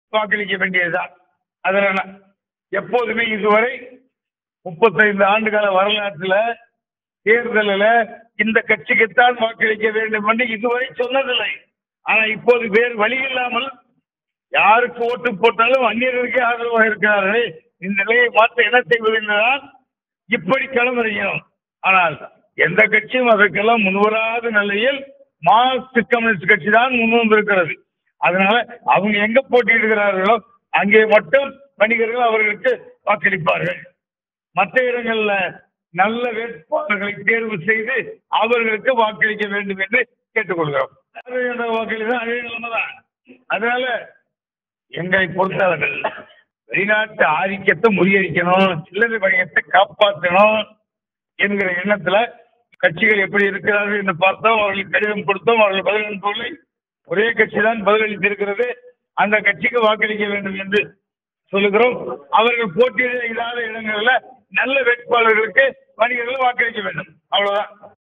வாக்களிக்க வேண்டியதுதான் அதனால எப்போதுமே இதுவரை முப்பத்தைந்து ஆண்டுகால வரலாற்றுல தேர்தலில் இந்த கட்சிக்குத்தான் வாக்களிக்க வேண்டும் என்று இதுவரை சொன்னதில்லை ஆனா இப்போது வேறு வழி இல்லாமல் யாருக்கு ஓட்டு போட்டாலும் அந்நியர்களுக்கே ஆதரவாக இருக்கிறார்களே இந்த நிலையை மாற்ற என்ன செய்வது என்றுதான் இப்படி களமிறங்கினோம் ஆனால் எந்த கட்சியும் அதற்கெல்லாம் முன்வராத நிலையில் மார்க்சிஸ்ட் கம்யூனிஸ்ட் கட்சி தான் முன் வந்திருக்கிறது அதனால அவங்க எங்க போட்டியிடுகிறார்களோ அங்கே மட்டும் வணிகர்கள் அவர்களுக்கு வாக்களிப்பார்கள் மற்ற இடங்கள்ல நல்ல வேட்பாளர்களை தேர்வு செய்து அவர்களுக்கு வாக்களிக்க வேண்டும் என்று கேட்டுக்கொள்கிறோம் வாக்களிதான் அதே நிலைமைதான் அதனால எங்களை பொறுத்தவர்கள் வெளிநாட்டு ஆதிக்கத்தை முறியடிக்கணும் சில்லறை வணிகத்தை காப்பாற்றணும் என்கிற எண்ணத்துல கட்சிகள் எப்படி இருக்கிறார்கள் என்று பார்த்தோம் அவர்களுக்கு கடிதம் கொடுத்தோம் அவர்கள் பதில் அனுப்பவில்லை ஒரே கட்சி தான் பதிலளித்திருக்கிறது அந்த கட்சிக்கு வாக்களிக்க வேண்டும் என்று சொல்லுகிறோம் அவர்கள் போட்டியிட இல்லாத இடங்களில் நல்ல வேட்பாளர்களுக்கு வணிகர்கள் வாக்களிக்க வேண்டும் அவ்வளவுதான்